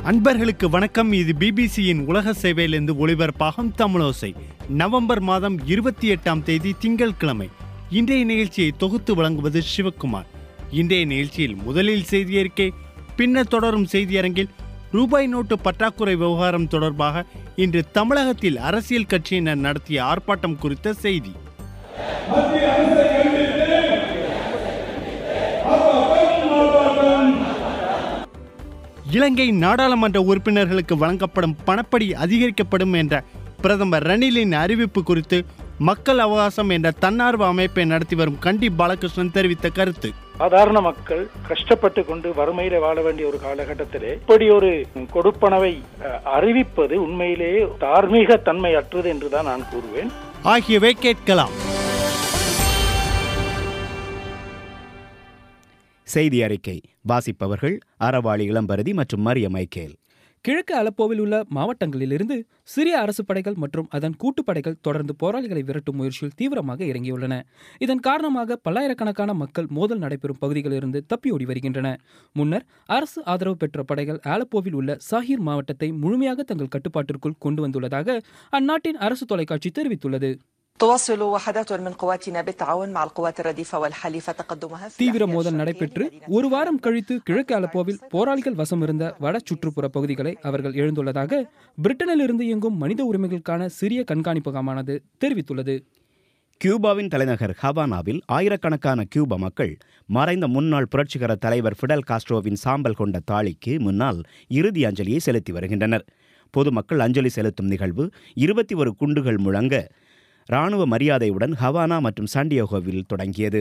அன்பர்களுக்கு வணக்கம் இது பிபிசியின் உலக சேவையிலிருந்து ஒளிபரப்பாகும் தமிழோசை நவம்பர் மாதம் இருபத்தி எட்டாம் தேதி திங்கட்கிழமை இன்றைய நிகழ்ச்சியை தொகுத்து வழங்குவது சிவக்குமார் இன்றைய நிகழ்ச்சியில் முதலில் செய்தி அறிக்கை பின்னர் தொடரும் செய்தியரங்கில் ரூபாய் நோட்டு பற்றாக்குறை விவகாரம் தொடர்பாக இன்று தமிழகத்தில் அரசியல் கட்சியினர் நடத்திய ஆர்ப்பாட்டம் குறித்த செய்தி இலங்கை நாடாளுமன்ற உறுப்பினர்களுக்கு வழங்கப்படும் பணப்படி அதிகரிக்கப்படும் என்ற பிரதமர் ரணிலின் அறிவிப்பு குறித்து மக்கள் அவகாசம் என்ற தன்னார்வ அமைப்பை நடத்தி வரும் கண்டி பாலகிருஷ்ணன் தெரிவித்த கருத்து சாதாரண மக்கள் கஷ்டப்பட்டு கொண்டு வறுமையில வாழ வேண்டிய ஒரு காலகட்டத்திலே இப்படி ஒரு கொடுப்பனவை அஹ், அறிவிப்பது உண்மையிலேயே தார்மீக தன்மை அற்றது என்றுதான் நான் கூறுவேன் ஆகியவை கேட்கலாம் செய்தி அறிக்கை வாசிப்பவர்கள் அறவாளி இளம்பரதி மற்றும் மரிய மைக்கேல் கிழக்கு அலப்போவில் உள்ள மாவட்டங்களிலிருந்து சிரிய அரசு படைகள் மற்றும் அதன் கூட்டுப்படைகள் தொடர்ந்து போராளிகளை விரட்டும் முயற்சியில் தீவிரமாக இறங்கியுள்ளன இதன் காரணமாக பல்லாயிரக்கணக்கான மக்கள் மோதல் நடைபெறும் பகுதிகளிலிருந்து தப்பியோடி வருகின்றன முன்னர் அரசு ஆதரவு பெற்ற படைகள் ஆலப்போவில் உள்ள சாஹிர் மாவட்டத்தை முழுமையாக தங்கள் கட்டுப்பாட்டிற்குள் கொண்டு வந்துள்ளதாக அந்நாட்டின் அரசு தொலைக்காட்சி தெரிவித்துள்ளது تواصل وحدات من قواتنا بالتعاون مع القوات الرديفة والحليفة تقدمها في தீவிர الأحياء மோதல் الشرقية நடைபெற்று لمدينة ஒரு வாரம் கழித்து கிழக்கு அலப்போவில் போராளிகள் வசம் இருந்த வட சுற்றுப்புற பகுதிகளை அவர்கள் எழுந்துள்ளதாக பிரிட்டனிலிருந்து இயங்கும் மனித உரிமைகளுக்கான சிறிய கண்காணிப்பகமானது தெரிவித்துள்ளது கியூபாவின் தலைநகர் ஹவானாவில் ஆயிரக்கணக்கான கியூபா மக்கள் மறைந்த முன்னாள் புரட்சிகர தலைவர் ஃபிடல் காஸ்ட்ரோவின் சாம்பல் கொண்ட தாளிக்கு முன்னால் இறுதி அஞ்சலியை செலுத்தி வருகின்றனர் பொதுமக்கள் அஞ்சலி செலுத்தும் நிகழ்வு இருபத்தி ஒரு குண்டுகள் முழங்க இராணுவ மரியாதையுடன் ஹவானா மற்றும் சாண்டியோகோவில் தொடங்கியது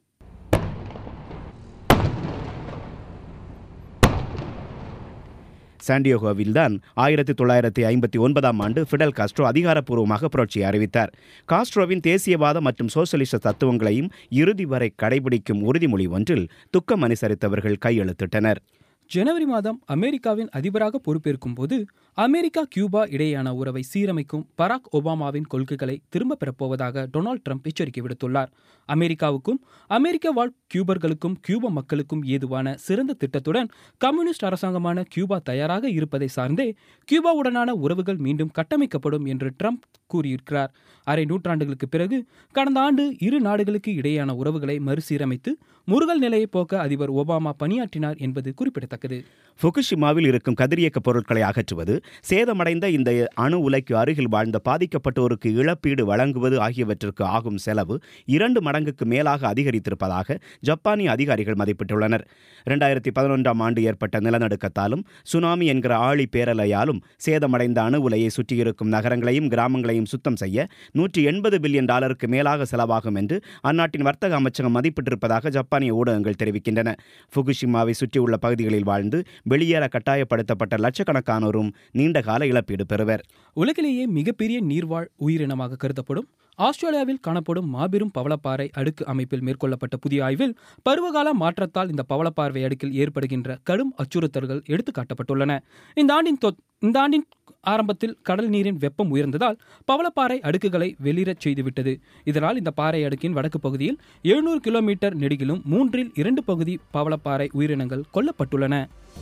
சாண்டியோகோவில்தான் ஆயிரத்தி தொள்ளாயிரத்தி ஐம்பத்தி ஒன்பதாம் ஆண்டு ஃபிடல் காஸ்ட்ரோ அதிகாரப்பூர்வமாக புரட்சியை அறிவித்தார் காஸ்ட்ரோவின் தேசியவாத மற்றும் சோசலிச தத்துவங்களையும் இறுதி வரை கடைபிடிக்கும் உறுதிமொழி ஒன்றில் துக்கம் அனுசரித்தவர்கள் கையெழுத்திட்டனர் ஜனவரி மாதம் அமெரிக்காவின் அதிபராக பொறுப்பேற்கும் போது அமெரிக்கா கியூபா இடையேயான உறவை சீரமைக்கும் பராக் ஒபாமாவின் கொள்கைகளை திரும்பப் பெறப்போவதாக டொனால்ட் ட்ரம்ப் எச்சரிக்கை விடுத்துள்ளார் அமெரிக்காவுக்கும் அமெரிக்க வாழ் கியூபர்களுக்கும் கியூபா மக்களுக்கும் ஏதுவான சிறந்த திட்டத்துடன் கம்யூனிஸ்ட் அரசாங்கமான கியூபா தயாராக இருப்பதை சார்ந்தே கியூபாவுடனான உறவுகள் மீண்டும் கட்டமைக்கப்படும் என்று ட்ரம்ப் கூறியிருக்கிறார் அரை நூற்றாண்டுகளுக்கு பிறகு கடந்த ஆண்டு இரு நாடுகளுக்கு இடையேயான உறவுகளை மறுசீரமைத்து முருகல் நிலையை போக்க அதிபர் ஒபாமா பணியாற்றினார் என்பது குறிப்பிடத்தக்கது ஃபுகுஷிமாவில் இருக்கும் கதிரியக்க பொருட்களை அகற்றுவது சேதமடைந்த இந்த அணு உலைக்கு அருகில் வாழ்ந்த பாதிக்கப்பட்டோருக்கு இழப்பீடு வழங்குவது ஆகியவற்றிற்கு ஆகும் செலவு இரண்டு மடங்குக்கு மேலாக அதிகரித்திருப்பதாக ஜப்பானிய அதிகாரிகள் மதிப்பிட்டுள்ளனர் இரண்டாயிரத்தி பதினொன்றாம் ஆண்டு ஏற்பட்ட நிலநடுக்கத்தாலும் சுனாமி என்கிற ஆழி பேரலையாலும் சேதமடைந்த அணு உலையை சுற்றியிருக்கும் நகரங்களையும் கிராமங்களையும் சுத்தம் செய்ய நூற்றி எண்பது பில்லியன் டாலருக்கு மேலாக செலவாகும் என்று அந்நாட்டின் வர்த்தக அமைச்சகம் மதிப்பிட்டிருப்பதாக ஜப்பானிய ஊடகங்கள் தெரிவிக்கின்றன ஃபுகுஷிமாவை சுற்றியுள்ள பகுதிகளில் வாழ்ந்து வெளியேற கட்டாயப்படுத்தப்பட்ட லட்சக்கணக்கானோரும் நீண்ட கால இழப்பீடு பெறுவர் உலகிலேயே மிகப்பெரிய நீர்வாழ் உயிரினமாக கருதப்படும் ஆஸ்திரேலியாவில் காணப்படும் மாபெரும் பவளப்பாறை அடுக்கு அமைப்பில் மேற்கொள்ளப்பட்ட புதிய ஆய்வில் பருவகால மாற்றத்தால் இந்த பவளப்பாறை அடுக்கில் ஏற்படுகின்ற கடும் அச்சுறுத்தல்கள் எழுத்துக்காட்டப்பட்டுள்ளன இந்த ஆண்டின் தொ- இந்த ஆண்டின் ஆரம்பத்தில் கடல் நீரின் வெப்பம் உயர்ந்ததால் பவளப்பாறை அடுக்குகளை வெளியிடச் செய்துவிட்டது இதனால் இந்த பாறை அடுக்கின் வடக்கு பகுதியில் எழுநூறு கிலோமீட்டர் நெடுகிலும் மூன்றில் இரண்டு பகுதி பவளப்பாறை உயிரினங்கள் கொல்லப்பட்டுள்ளன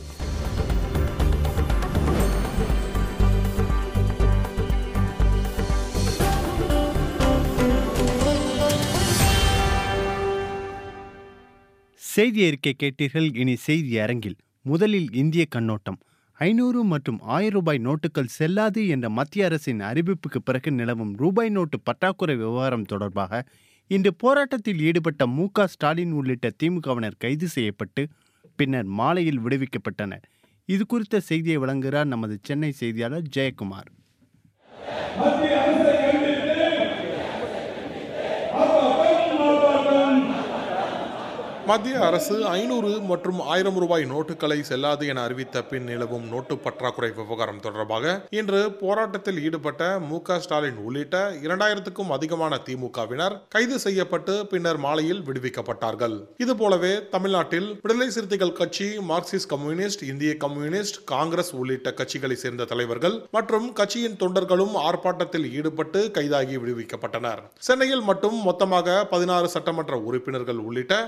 செய்தி அறிக்கை கேட்டீர்கள் இனி செய்தி அரங்கில் முதலில் இந்திய கண்ணோட்டம் ஐநூறு மற்றும் ஆயிரம் ரூபாய் நோட்டுகள் செல்லாது என்ற மத்திய அரசின் அறிவிப்புக்கு பிறகு நிலவும் ரூபாய் நோட்டு பற்றாக்குறை விவகாரம் தொடர்பாக இன்று போராட்டத்தில் ஈடுபட்ட மு க ஸ்டாலின் உள்ளிட்ட திமுகவினர் கைது செய்யப்பட்டு பின்னர் மாலையில் விடுவிக்கப்பட்டனர் இது குறித்த செய்தியை வழங்குகிறார் நமது சென்னை செய்தியாளர் ஜெயக்குமார் மத்திய அரசு ஐநூறு மற்றும் ஆயிரம் ரூபாய் நோட்டுகளை செல்லாது என அறிவித்த பின் நிலவும் நோட்டு பற்றாக்குறை விவகாரம் தொடர்பாக இன்று போராட்டத்தில் ஈடுபட்ட மு க ஸ்டாலின் உள்ளிட்ட இரண்டாயிரத்துக்கும் அதிகமான திமுகவினர் கைது செய்யப்பட்டு பின்னர் மாலையில் விடுவிக்கப்பட்டார்கள் இதுபோலவே தமிழ்நாட்டில் விடுதலை சிறுத்தைகள் கட்சி மார்க்சிஸ்ட் கம்யூனிஸ்ட் இந்திய கம்யூனிஸ்ட் காங்கிரஸ் உள்ளிட்ட கட்சிகளை சேர்ந்த தலைவர்கள் மற்றும் கட்சியின் தொண்டர்களும் ஆர்ப்பாட்டத்தில் ஈடுபட்டு கைதாகி விடுவிக்கப்பட்டனர் சென்னையில் மட்டும் மொத்தமாக பதினாறு சட்டமன்ற உறுப்பினர்கள் உள்ளிட்ட மூவாயிரத்து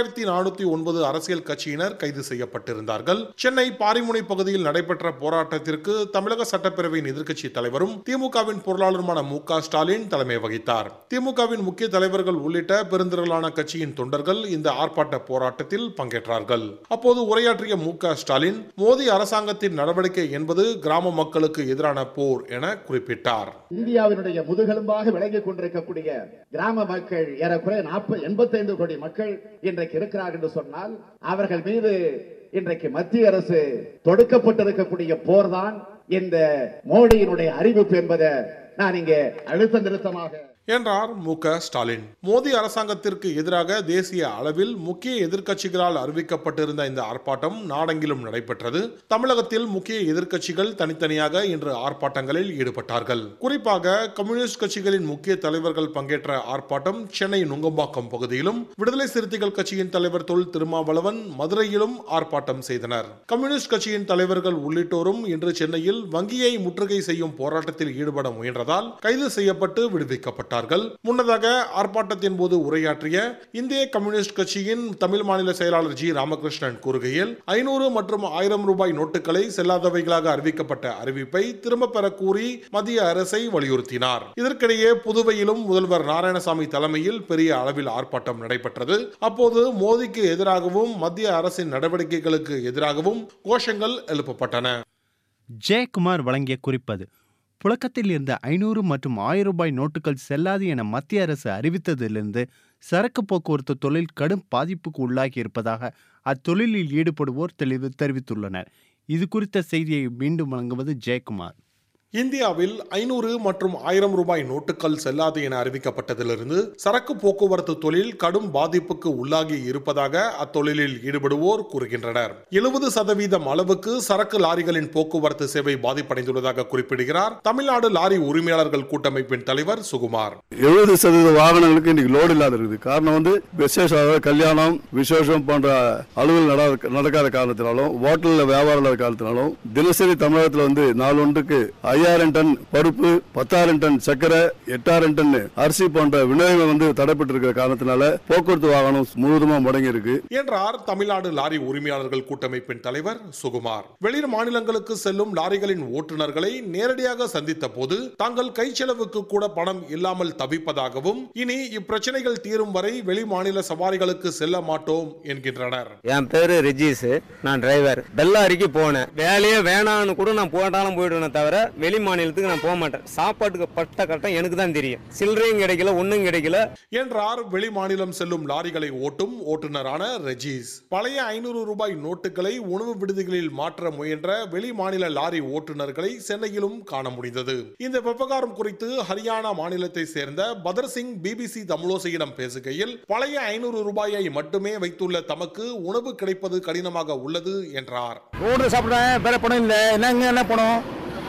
மூவாயிரத்தி நானூத்தி ஒன்பது அரசியல் கட்சியினர் கைது செய்யப்பட்டிருந்தார்கள் சென்னை பாரிமுனை பகுதியில் நடைபெற்ற போராட்டத்திற்கு தமிழக சட்டப்பேரவையின் எதிர்க்கட்சி தலைவரும் திமுகவின் பொருளாளருமான மு க ஸ்டாலின் தலைமை வகித்தார் திமுகவின் முக்கிய தலைவர்கள் உள்ளிட்ட பெருந்திரளான கட்சியின் தொண்டர்கள் இந்த ஆர்ப்பாட்ட போராட்டத்தில் பங்கேற்றார்கள் அப்போது உரையாற்றிய மு க ஸ்டாலின் மோடி அரசாங்கத்தின் நடவடிக்கை என்பது கிராம மக்களுக்கு எதிரான போர் என குறிப்பிட்டார் இந்தியாவினுடைய முதுகெலும்பாக விளங்கிக் கொண்டிருக்கக்கூடிய கிராம மக்கள் ஏறக்குறைய நாற்பது எண்பத்தைந்து கோடி மக்கள் இன்றைக்கு இருக்கிறார்கள் என்று சொன்னால் அவர்கள் மீது இன்றைக்கு மத்திய அரசு தொடுக்கப்பட்டிருக்கக்கூடிய போர்தான் இந்த மோடியினுடைய அறிவிப்பு என்பதை நான் இங்கே அழுத்த நிறுத்தமாக என்றார் மு க ஸ்டாலின் மோடி அரசாங்கத்திற்கு எதிராக தேசிய அளவில் முக்கிய எதிர்க்கட்சிகளால் அறிவிக்கப்பட்டிருந்த இந்த ஆர்ப்பாட்டம் நாடெங்கிலும் நடைபெற்றது தமிழகத்தில் முக்கிய எதிர்க்கட்சிகள் தனித்தனியாக இன்று ஆர்ப்பாட்டங்களில் ஈடுபட்டார்கள் குறிப்பாக கம்யூனிஸ்ட் கட்சிகளின் முக்கிய தலைவர்கள் பங்கேற்ற ஆர்ப்பாட்டம் சென்னை நுங்கம்பாக்கம் பகுதியிலும் விடுதலை சிறுத்தைகள் கட்சியின் தலைவர் தொல் திருமாவளவன் மதுரையிலும் ஆர்ப்பாட்டம் செய்தனர் கம்யூனிஸ்ட் கட்சியின் தலைவர்கள் உள்ளிட்டோரும் இன்று சென்னையில் வங்கியை முற்றுகை செய்யும் போராட்டத்தில் ஈடுபட முயன்றதால் கைது செய்யப்பட்டு விடுவிக்கப்பட்டார் கொண்டார்கள் முன்னதாக ஆர்ப்பாட்டத்தின் போது உரையாற்றிய இந்திய கம்யூனிஸ்ட் கட்சியின் தமிழ் மாநில செயலாளர் ஜி ராமகிருஷ்ணன் கூறுகையில் ஐநூறு மற்றும் ஆயிரம் ரூபாய் நோட்டுகளை செல்லாதவைகளாக அறிவிக்கப்பட்ட அறிவிப்பை திரும்ப பெற கூறி மத்திய அரசை வலியுறுத்தினார் இதற்கிடையே புதுவையிலும் முதல்வர் நாராயணசாமி தலைமையில் பெரிய அளவில் ஆர்ப்பாட்டம் நடைபெற்றது அப்போது மோடிக்கு எதிராகவும் மத்திய அரசின் நடவடிக்கைகளுக்கு எதிராகவும் கோஷங்கள் எழுப்பப்பட்டன ஜெயக்குமார் வழங்கிய குறிப்பது புழக்கத்தில் இருந்த ஐநூறு மற்றும் ஆயிரம் ரூபாய் நோட்டுகள் செல்லாது என மத்திய அரசு அறிவித்ததிலிருந்து சரக்கு போக்குவரத்து தொழில் கடும் பாதிப்புக்கு உள்ளாகி இருப்பதாக அத்தொழிலில் ஈடுபடுவோர் தெளிவு தெரிவித்துள்ளனர் இது குறித்த செய்தியை மீண்டும் வழங்குவது ஜெயக்குமார் இந்தியாவில் ஐநூறு மற்றும் ஆயிரம் ரூபாய் நோட்டுகள் செல்லாது என அறிவிக்கப்பட்டதிலிருந்து சரக்கு போக்குவரத்து தொழில் கடும் பாதிப்புக்கு உள்ளாகி இருப்பதாக அத்தொழிலில் ஈடுபடுவோர் கூறுகின்றனர் எழுபது சதவீதம் அளவுக்கு சரக்கு லாரிகளின் போக்குவரத்து சேவை பாதிப்படைந்துள்ளதாக குறிப்பிடுகிறார் தமிழ்நாடு லாரி உரிமையாளர்கள் கூட்டமைப்பின் தலைவர் சுகுமார் எழுபது சதவீத வாகனங்களுக்கு இன்னைக்கு லோடு இல்லாத இருக்குது காரணம் வந்து விசேஷம் கல்யாணம் விசேஷம் போன்ற அலுவல் நடாத- நடக்காத காரணத்தினாலும் ஹோட்டல்ல வியாபாரம் இல்லாத காரணத்தினாலும் தினசரி தமிழகத்தில் வந்து நாலு ஒன்றுக்கு ஐயாயிரம் டன் பருப்பு பத்தாயிரம் டன் சர்க்கரை எட்டாயிரம் டன் அரிசி போன்ற விநியோகம் வந்து தடைப்பட்டிருக்கிற காரணத்தினால போக்குவரத்து வாகனம் முழுவதுமா முடங்கி இருக்கு என்றார் தமிழ்நாடு லாரி உரிமையாளர்கள் கூட்டமைப்பின் தலைவர் சுகுமார் வெளி மாநிலங்களுக்கு செல்லும் லாரிகளின் ஓட்டுநர்களை நேரடியாக சந்தித்த போது தாங்கள் கைச்செலவுக்கு கூட பணம் இல்லாமல் தவிப்பதாகவும் இனி இப்பிரச்சனைகள் தீரும் வரை வெளி மாநில சவாரிகளுக்கு செல்ல மாட்டோம் என்கின்றனர் என் பேரு ரெஜீஸ் நான் டிரைவர் பெல்லாரிக்கு போனேன் வேலையே வேணான்னு கூட நான் போட்டாலும் போயிடுவேனே தவிர வெளி மாநிலத்துக்கு நான் போக மாட்டேன் சாப்பாட்டுக்கு பட்ட கட்டம் எனக்கு தான் தெரியும் சில்லறையும் கிடைக்கல ஒன்றும் கிடைக்கல என்றார் வெளி மாநிலம் செல்லும் லாரிகளை ஓட்டும் ஓட்டுநரான ரெஜீஸ் பழைய ஐநூறு ரூபாய் நோட்டுகளை உணவு விடுதிகளில் மாற்ற முயன்ற வெளி மாநில லாரி ஓட்டுநர்களை சென்னையிலும் காண முடிந்தது இந்த விவகாரம் குறித்து ஹரியானா மாநிலத்தை சேர்ந்த பதர் சிங் பிபிசி தமிழோசையிடம் பேசுகையில் பழைய ஐநூறு ரூபாயை மட்டுமே வைத்துள்ள தமக்கு உணவு கிடைப்பது கடினமாக உள்ளது என்றார் ரோடு சாப்பிட்றேன் வேற பணம் இல்லை என்னங்க என்ன பணம்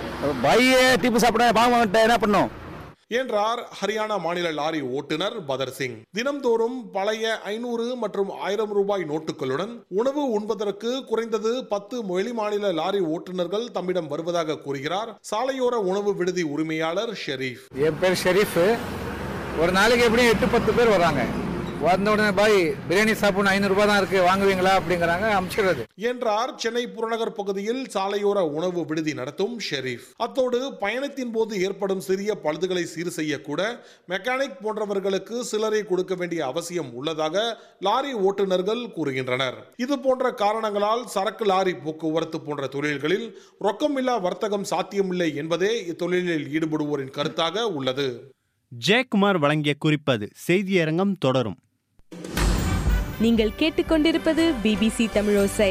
பையே டிப்பு சாப்பிட்றேன் வாங்க மாட்டேன் என்ன பண்ணும் என்றார் ஹரியானா மாநில லாரி ஓட்டுநர் பதர் சிங் தினம்தோறும் பழைய ஐநூறு மற்றும் ஆயிரம் ரூபாய் நோட்டுகளுடன் உணவு உண்பதற்கு குறைந்தது பத்து வெளி மாநில லாரி ஓட்டுநர்கள் தம்மிடம் வருவதாக கூறுகிறார் சாலையோர உணவு விடுதி உரிமையாளர் ஷெரீப் என் பேர் ஷெரீஃப் ஒரு நாளைக்கு எப்படியும் எட்டு பத்து பேர் வராங்க வந்த உடனே பாய் பிரியாணி சாப்பிடணும் ஐநூறுரூபா தான் இருக்கு வாங்குவீங்களா அப்படிங்கிறாங்க அமுச்சிடுறது என்றார் சென்னை புறநகர் பகுதியில் சாலையோர உணவு விடுதி நடத்தும் ஷெரீப் அத்தோடு பயணத்தின் போது ஏற்படும் சிறிய பழுதுகளை சீர் செய்யக்கூட மெக்கானிக் போன்றவர்களுக்கு சிலரை கொடுக்க வேண்டிய அவசியம் உள்ளதாக லாரி ஓட்டுநர்கள் கூறுகின்றனர் இது போன்ற காரணங்களால் சரக்கு லாரி போக்குவரத்து போன்ற தொழில்களில் ரொக்கமில்லா வர்த்தகம் சாத்தியமில்லை என்பதே இத்தொழிலில் ஈடுபடுவோரின் கருத்தாக உள்ளது ஜெயக்குமார் வழங்கிய குறிப்பது செய்தியரங்கம் தொடரும் நீங்கள் கேட்டுக்கொண்டிருப்பது பிபிசி தமிழோசை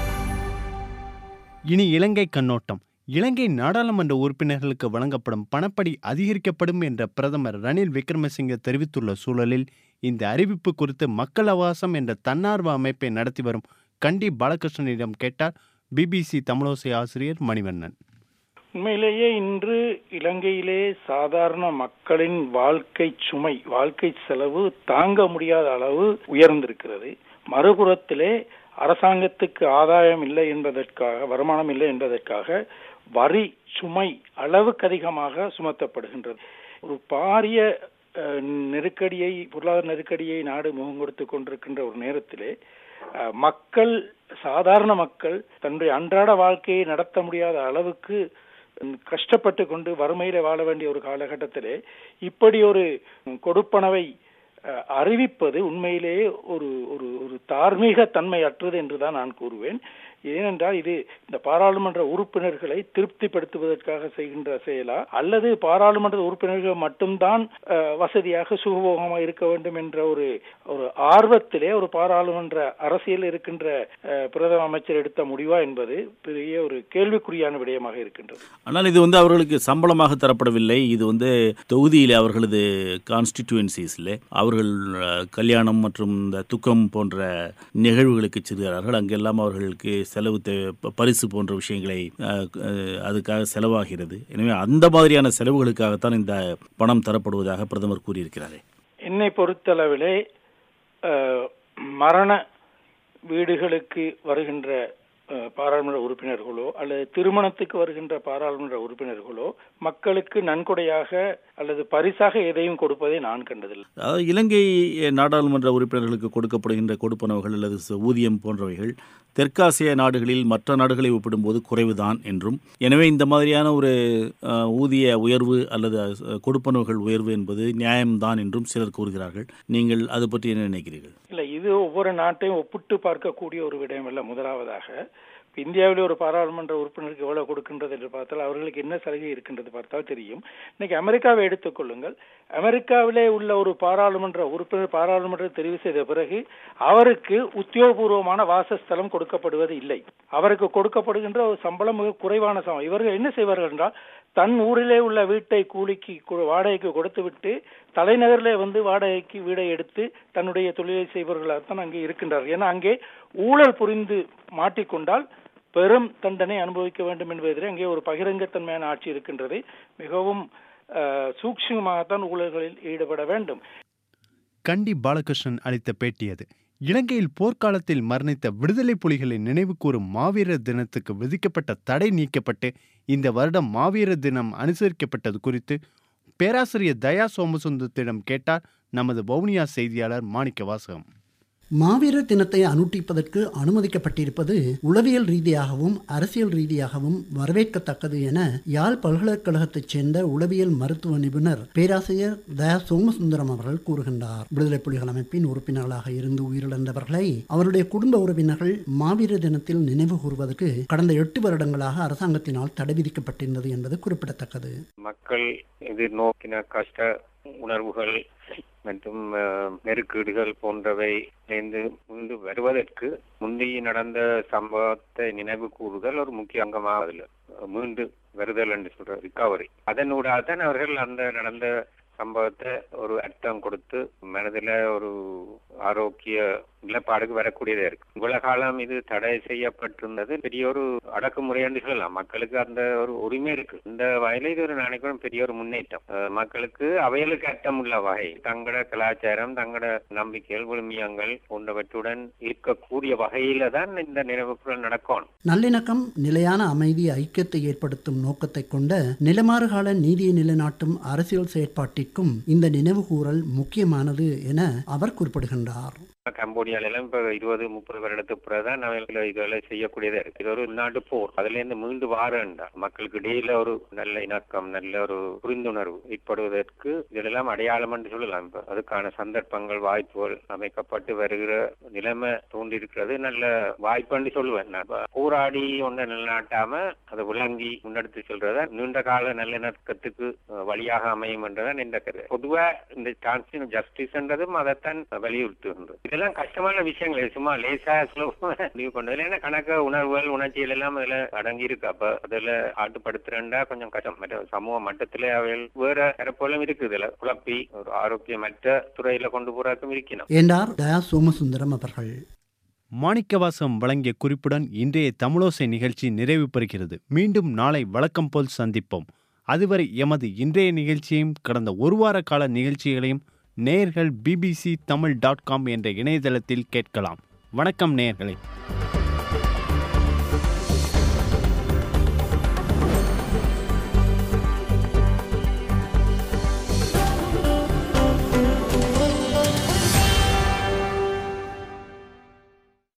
இனி இலங்கை கண்ணோட்டம் இலங்கை நாடாளுமன்ற உறுப்பினர்களுக்கு வழங்கப்படும் பணப்படி அதிகரிக்கப்படும் என்ற பிரதமர் ரணில் விக்ரமசிங்கே தெரிவித்துள்ள சூழலில் இந்த அறிவிப்பு குறித்து மக்கள் அவாசம் என்ற தன்னார்வ அமைப்பை நடத்தி வரும் கண்டி பாலகிருஷ்ணனிடம் கேட்டார் பிபிசி தமிழோசை ஆசிரியர் மணிவண்ணன் உண்மையிலேயே இன்று இலங்கையிலே சாதாரண மக்களின் வாழ்க்கை சுமை வாழ்க்கை செலவு தாங்க முடியாத அளவு உயர்ந்திருக்கிறது மறுபுறத்திலே அரசாங்கத்துக்கு ஆதாயம் இல்லை என்பதற்காக வருமானம் இல்லை என்பதற்காக வரி சுமை அளவுக்கு அதிகமாக சுமத்தப்படுகின்றது ஒரு பாரிய அஹ், நெருக்கடியை பொருளாதார நெருக்கடியை நாடு முகம் கொடுத்து கொண்டிருக்கின்ற ஒரு நேரத்திலே அஹ், மக்கள் சாதாரண மக்கள் தன்னுடைய அன்றாட வாழ்க்கையை நடத்த முடியாத அளவுக்கு ம், கஷ்டப்பட்டு கொண்டு வறுமையில வாழ வேண்டிய ஒரு காலகட்டத்திலே இப்படி ஒரு ம், கொடுப்பனவை அஹ், அறிவிப்பது உண்மையிலேயே ஒரு ஒரு ஒரு தார்மீக தன்மை அற்றது என்றுதான் நான் கூறுவேன் ஏனென்றால் இது இந்த பாராளுமன்ற உறுப்பினர்களை திருப்திப்படுத்துவதற்காக செய்கின்ற செயலா அல்லது பாராளுமன்ற உறுப்பினர்கள் மட்டும்தான் அஹ், வசதியாக சுகபோகமாக இருக்க வேண்டும் என்ற ஒரு ஒரு ஆர்வத்திலே ஒரு பாராளுமன்ற அரசியல் இருக்கின்ற அஹ், பிரதம அமைச்சர் எடுத்த முடிவா என்பது பெரிய ஒரு கேள்விக்குறியான விடயமாக இருக்கின்றது ஆனால் இது வந்து அவர்களுக்கு சம்பளமாக தரப்படவில்லை இது வந்து தொகுதியில் அவர்களது கான்ஸ்டிடியூன்சிஸில் அவர்கள் அஹ், கல்யாணம் மற்றும் இந்த துக்கம் போன்ற நிகழ்வுகளுக்கு செல்கிறார்கள் அங்கெல்லாம் அவர்களுக்கு செலவு தே- ப- பரிசு போன்ற விஷயங்களை அஹ், அஹ், அதுக்காக செலவாகிறது எனவே அந்த மாதிரியான செலவுகளுக்காகத்தான் இந்த பணம் தரப்படுவதாக பிரதமர் கூறியிருக்கிறாரே என்னை பொறுத்தளவிலே அஹ், மரண வீடுகளுக்கு வருகின்ற அஹ், பாராளுமன்ற உறுப்பினர்களோ அல்லது திருமணத்துக்கு வருகின்ற பாராளுமன்ற உறுப்பினர்களோ மக்களுக்கு நன்கொடையாக அல்லது பரிசாக எதையும் கொடுப்பதை நான் கண்டதில்லை அதாவது இலங்கை நாடாளுமன்ற உறுப்பினர்களுக்கு கொடுக்கப்படுகின்ற கொடுப்பனவுகள் அல்லது ச- ஊதியம் போன்றவைகள் தெற்காசிய நாடுகளில் மற்ற நாடுகளை ஒப்பிடும்போது குறைவுதான் என்றும் எனவே இந்த மாதிரியான ஒரு அஹ், ஊதிய உயர்வு அல்லது அஹ், கொடுப்பனவுகள் உயர்வு என்பது நியாயம்தான் என்றும் சிலர் கூறுகிறார்கள் நீங்கள் அது பற்றி என்ன நினைக்கிறீர்கள் இல்ல இது ஒவ்வொரு நாட்டையும் ஒப்பிட்டு பார்க்கக்கூடிய ஒரு விடயம் அல்ல முதலாவதாக இப்ப இந்தியாவிலே ஒரு பாராளுமன்ற உறுப்பினருக்கு எவ்வளவு கொடுக்கின்றது என்று பார்த்தால் அவர்களுக்கு என்ன சலுகை இருக்கின்றது பார்த்தால் தெரியும் இன்னைக்கு அமெரிக்காவை எடுத்துக்கொள்ளுங்கள் அமெரிக்காவிலே உள்ள ஒரு பாராளுமன்ற உறுப்பினர் பாராளுமன்றம் தெரிவு செய்த பிறகு அவருக்கு உத்தியோகபூர்வமான வாசஸ்தலம் கொடுக்கப்படுவது இல்லை அவருக்கு கொடுக்கப்படுகின்ற ஒரு சம்பளம் மிக குறைவான சம்பளம் இவர்கள் என்ன செய்வார்கள் என்றால் தன் ஊரிலே உள்ள வீட்டை கூலிக்கு கு- வாடகைக்கு கொடுத்துவிட்டு தலைநகரிலே வந்து வாடகைக்கு வீடை எடுத்து தன்னுடைய தொழிலை செய்பவர்களாகத்தான் அங்கே இருக்கின்றார்கள் ஏன்னா அங்கே ஊழல் புரிந்து மாட்டிக்கொண்டால் பெரும் தண்டனை அனுபவிக்க வேண்டும் என்பதிலே அங்கே ஒரு பகிரங்கத்தன்மையான ஆட்சி இருக்கின்றது மிகவும் அஹ், சூக்ஷ்மமாகத்தான் ஊழல்களில் ஈடுபட வேண்டும் கண்டி பாலகிருஷ்ணன் அளித்த பேட்டி அது இலங்கையில் போர்க்காலத்தில் மரணித்த விடுதலை புலிகளை நினைவு கூறும் மாவீரர் தினத்துக்கு விதிக்கப்பட்ட தடை நீக்கப்பட்டு இந்த வருடம் மாவீரர் தினம் அனுசரிக்கப்பட்டது குறித்து பேராசிரியர் தயா சோமசுந்தரத்திடம் கேட்டார் நமது வவுனியா செய்தியாளர் மாணிக்க வாசகம் மாவீரர் தினத்தை அனுட்டிப்பதற்கு அனுமதிக்கப்பட்டிருப்பது உளவியல் ரீதியாகவும் அரசியல் ரீதியாகவும் வரவேற்கத்தக்கது என யாழ் பல்கலைக்கழகத்தைச் சேர்ந்த உளவியல் மருத்துவ நிபுணர் பேராசிரியர் தயா சோமசுந்தரம் அவர்கள் கூறுகின்றார் விடுதலை புலிகள் அமைப்பின் உறுப்பினர்களாக இருந்து உயிரிழந்தவர்களை அவருடைய குடும்ப உறவினர்கள் மாவீரர் தினத்தில் நினைவு கூறுவதற்கு கடந்த எட்டு வருடங்களாக அரசாங்கத்தினால் தடை விதிக்கப்பட்டிருந்தது என்பது குறிப்பிடத்தக்கது மக்கள் எதிர்நோக்கின கஷ்ட உணர்வுகள் மற்றும் அஹ், நெருக்கீடுகள் போன்றவை இணைந்து மீண்டு வருவதற்கு முந்தைய நடந்த சம்பவத்தை நினைவு கூறுதல் ஒரு முக்கிய அங்கமாக அதில் மீண்டு வருதல் என்று சொல்ற ரிகவரி அதனூடாக தான் அவர்கள் அந்த நடந்த சம்பவத்தை ஒரு அர்த்தம் கொடுத்து மனதில் ஒரு ஆரோக்கிய நிலப்பாடுக்கு வரக்கூடியதா இருக்கு இவ்வளவு காலம் இது தடை செய்யப்பட்டிருந்தது பெரிய ஒரு அடக்குமுறை என்று சொல்லலாம் மக்களுக்கு அந்த ஒரு உரிமை இருக்கு இந்த வகையில இது ஒரு நினைக்கிறோம் பெரிய ஒரு முன்னேற்றம் அஹ் மக்களுக்கு அவைகளுக்கு அர்த்தமுள்ள வகை தங்களோட கலாச்சாரம் தங்களோட நம்பிக்கைகள் விழுமியங்கள் போன்றவற்றுடன் இருக்கக்கூடிய வகையில தான் இந்த நினைவுக்குள் நடக்கணும் நல்லிணக்கம் நிலையான அமைதி ஐக்கியத்தை ஏற்படுத்தும் நோக்கத்தை கொண்ட நிலமாறுகால நீதியை நிலைநாட்டும் அரசியல் செயற்பாட்டிற்கும் இந்த நினைவுகூரல் முக்கியமானது என அவர் குறிப்பிடுகின்றார் கம்போடியால எல்லாம் இப்ப இருபது முப்பது வருடத்துக்கு பிறகுதான் நம்ம இதெல்லாம் செய்யக்கூடியதா இருக்கு இது ஒரு உள்நாட்டு போர் அதுல இருந்து மீண்டு வாரண்டா மக்களுக்கு இடையில ஒரு நல்ல இணக்கம் நல்ல ஒரு புரிந்துணர்வு ஏற்படுவதற்கு இதெல்லாம் அடையாளம் என்று சொல்லலாம் இப்ப அதுக்கான சந்தர்ப்பங்கள் வாய்ப்புகள் அமைக்கப்பட்டு வருகிற நிலைமை தோன்றியிருக்கிறது நல்ல வாய்ப்புன்னு சொல்லுவேன் நான் இப்ப போராடி ஒன்றை நிலைநாட்டாம அதை விளங்கி முன்னெடுத்து சொல்றத நீண்ட கால நல்லிணக்கத்துக்கு அஹ், வழியாக அமையும் என்றதான் இந்த கருத்து பொதுவா இந்த கான்ஸ்டியூன் ஜஸ்டிஸ்ன்றதும் அதைத்தான் வலியுறுத்துகின்றது இதெல்லாம் கஷ்டமான விஷயங்கள் இது சும்மா லேசா ஸ்லோவா லீவ் பண்றது ஏன்னா கணக்க உணர்வுகள் உணர்ச்சிகள் எல்லாம் அதுல அடங்கி இருக்கு அப்ப அதுல ஆட்டுப்படுத்துறா கொஞ்சம் கஷ்டம் மற்ற சமூக மட்டத்திலே அவைகள் வேற தரப்போலும் இருக்கு இதுல குழப்பி ஒரு ஆரோக்கியமற்ற துறையில கொண்டு போறாக்கும் இருக்கணும் என்றார் தயா சோமசுந்தரம் அவர்கள் மாணிக்கவாசம் வழங்கிய குறிப்புடன் இன்றைய தமிழோசை நிகழ்ச்சி நிறைவு பெறுகிறது மீண்டும் நாளை வழக்கம் போல் சந்திப்போம் அதுவரை எமது இன்றைய நிகழ்ச்சியையும் கடந்த ஒரு வார கால நிகழ்ச்சிகளையும் நேயர்கள் பிபிசி தமிழ் டாட் காம் என்ற இணையதளத்தில் கேட்கலாம் வணக்கம் நேயர்களே